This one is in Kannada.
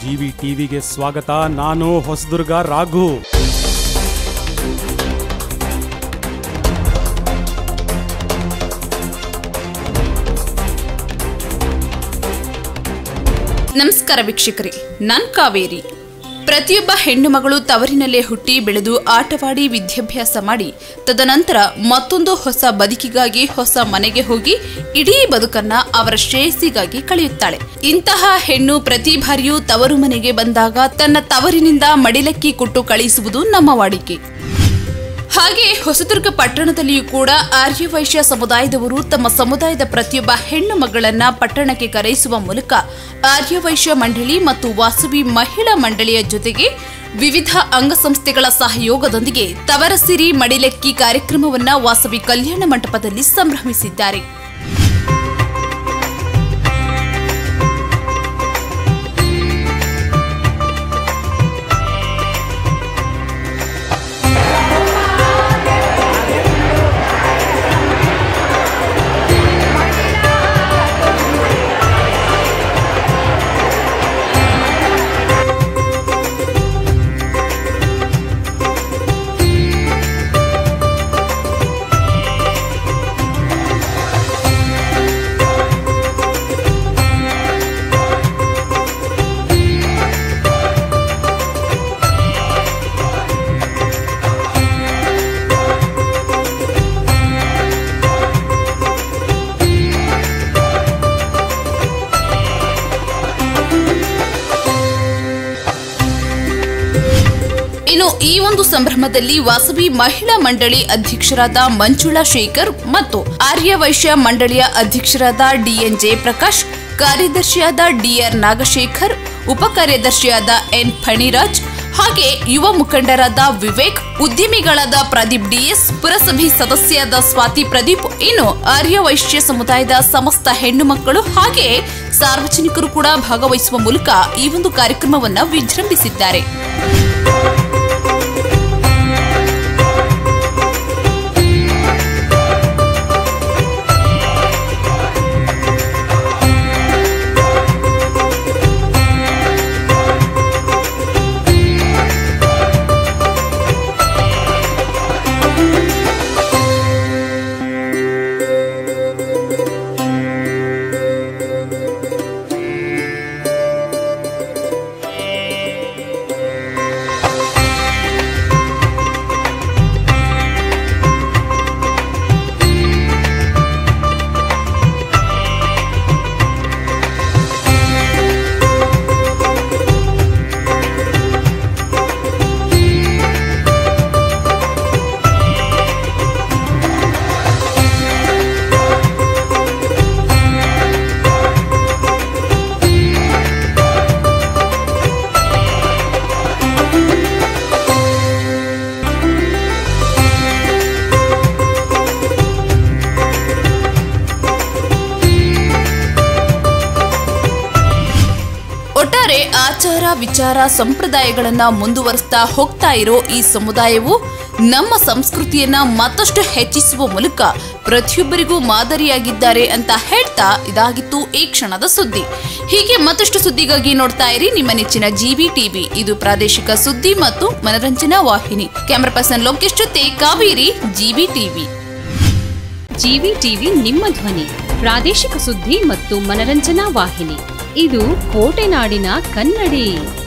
ಜಿವಿ ಟಿವಿಗೆ ಸ್ವಾಗತ ನಾನು ಹೊಸದುರ್ಗ ರಾಘು ನಮಸ್ಕಾರ ವೀಕ್ಷಕರೇ ನಾನ್ ಕಾವೇರಿ ಪ್ರತಿಯೊಬ್ಬ ಹೆಣ್ಣು ಮಗಳು ತವರಿನಲ್ಲೇ ಹುಟ್ಟಿ ಬೆಳೆದು ಆಟವಾಡಿ ವಿದ್ಯಾಭ್ಯಾಸ ಮಾಡಿ ತದನಂತರ ಮತ್ತೊಂದು ಹೊಸ ಬದುಕಿಗಾಗಿ ಹೊಸ ಮನೆಗೆ ಹೋಗಿ ಇಡೀ ಬದುಕನ್ನ ಅವರ ಶ್ರೇಯಸ್ಸಿಗಾಗಿ ಕಳೆಯುತ್ತಾಳೆ ಇಂತಹ ಹೆಣ್ಣು ಪ್ರತಿ ಬಾರಿಯೂ ತವರು ಮನೆಗೆ ಬಂದಾಗ ತನ್ನ ತವರಿನಿಂದ ಮಡಿಲಕ್ಕಿ ಕೊಟ್ಟು ಕಳಿಸುವುದು ನಮ್ಮ ವಾಡಿಕೆ ಹಾಗೆ ಹೊಸದುರ್ಗ ಪಟ್ಟಣದಲ್ಲಿಯೂ ಕೂಡ ಆರ್ಯವೈಶ್ಯ ಸಮುದಾಯದವರು ತಮ್ಮ ಸಮುದಾಯದ ಪ್ರತಿಯೊಬ್ಬ ಹೆಣ್ಣು ಮಗಳನ್ನ ಪಟ್ಟಣಕ್ಕೆ ಕರೆಯಿಸುವ ಮೂಲಕ ಆರ್ಯವೈಶ್ಯ ಮಂಡಳಿ ಮತ್ತು ವಾಸವಿ ಮಹಿಳಾ ಮಂಡಳಿಯ ಜೊತೆಗೆ ವಿವಿಧ ಅಂಗಸಂಸ್ಥೆಗಳ ಸಹಯೋಗದೊಂದಿಗೆ ತವರಸಿರಿ ಮಡಿಲೆಕ್ಕಿ ಕಾರ್ಯಕ್ರಮವನ್ನ ವಾಸವಿ ಕಲ್ಯಾಣ ಮಂಟಪದಲ್ಲಿ ಸಂಭ್ರಮಿಸಿದ್ದಾರೆ ಇನ್ನು ಈ ಒಂದು ಸಂಭ್ರಮದಲ್ಲಿ ವಾಸವಿ ಮಹಿಳಾ ಮಂಡಳಿ ಅಧ್ಯಕ್ಷರಾದ ಮಂಜುಳಾ ಶೇಖರ್ ಮತ್ತು ಆರ್ಯವೈಶ್ಯ ಮಂಡಳಿಯ ಅಧ್ಯಕ್ಷರಾದ ಡಿಎನ್ ಜಯಪ್ರಕಾಶ್ ಕಾರ್ಯದರ್ಶಿಯಾದ ಡಿಆರ್ ನಾಗಶೇಖರ್ ಉಪ ಕಾರ್ಯದರ್ಶಿಯಾದ ಎನ್ ಫಣಿರಾಜ್ ಹಾಗೆ ಯುವ ಮುಖಂಡರಾದ ವಿವೇಕ್ ಉದ್ಯಮಿಗಳಾದ ಪ್ರದೀಪ್ ಡಿಎಸ್ ಪುರಸಭೆ ಸದಸ್ಯರಾದ ಸ್ವಾತಿ ಪ್ರದೀಪ್ ಇನ್ನು ಆರ್ಯವೈಶ್ಯ ಸಮುದಾಯದ ಸಮಸ್ತ ಹೆಣ್ಣು ಮಕ್ಕಳು ಹಾಗೆ ಸಾರ್ವಜನಿಕರು ಕೂಡ ಭಾಗವಹಿಸುವ ಮೂಲಕ ಈ ಒಂದು ಕಾರ್ಯಕ್ರಮವನ್ನ ವಿಜೃಂಭಿಸಿದ್ದಾರೆ ಒಟ್ಟಾರೆ ಆಚಾರ ವಿಚಾರ ಸಂಪ್ರದಾಯಗಳನ್ನ ಮುಂದುವರಿಸ್ತಾ ಹೋಗ್ತಾ ಇರೋ ಈ ಸಮುದಾಯವು ನಮ್ಮ ಸಂಸ್ಕೃತಿಯನ್ನ ಮತ್ತಷ್ಟು ಹೆಚ್ಚಿಸುವ ಮೂಲಕ ಪ್ರತಿಯೊಬ್ಬರಿಗೂ ಮಾದರಿಯಾಗಿದ್ದಾರೆ ಅಂತ ಹೇಳ್ತಾ ಇದಾಗಿತ್ತು ಈ ಕ್ಷಣದ ಸುದ್ದಿ ಹೀಗೆ ಮತ್ತಷ್ಟು ಸುದ್ದಿಗಾಗಿ ನೋಡ್ತಾ ಇರಿ ನಿಮ್ಮ ನೆಚ್ಚಿನ ಜಿವಿ ಟಿವಿ ಇದು ಪ್ರಾದೇಶಿಕ ಸುದ್ದಿ ಮತ್ತು ಮನರಂಜನಾ ವಾಹಿನಿ ಕ್ಯಾಮರಾ ಪರ್ಸನ್ ಲೋಕೇಶ್ ಜೊತೆ Kaveri GV TV GV TV ನಿಮ್ಮ ಧ್ವನಿ ಪ್ರಾದೇಶಿಕ ಸುದ್ದಿ ಮತ್ತು ಮನರಂಜನಾ ವಾಹಿನಿ ಇದು ಕೋಟೆನಾಡಿನ ಕನ್ನಡಿ